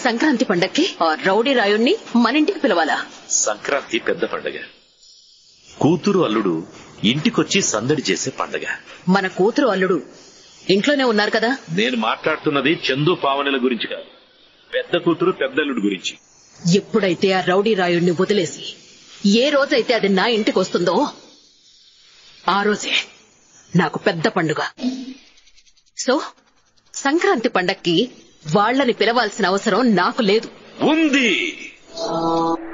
సంక్రాంతి పండక్కి ఆ రౌడీ రాయుణ్ణి మన ఇంటికి పిలవాలా సంక్రాంతి పెద్ద పండగ కూతురు అల్లుడు ఇంటికొచ్చి సందడి చేసే పండగ మన కూతురు అల్లుడు ఇంట్లోనే ఉన్నారు కదా నేను మాట్లాడుతున్నది చందు పావనల గురించి కాదు పెద్ద కూతురు పెద్దల్లుడు గురించి ఎప్పుడైతే ఆ రౌడీ రాయుణ్ణి వదిలేసి ఏ రోజైతే అది నా ఇంటికి వస్తుందో ఆ రోజే నాకు పెద్ద పండుగ సో సంక్రాంతి పండక్కి వాళ్ళని పిలవాల్సిన అవసరం నాకు లేదు ఉంది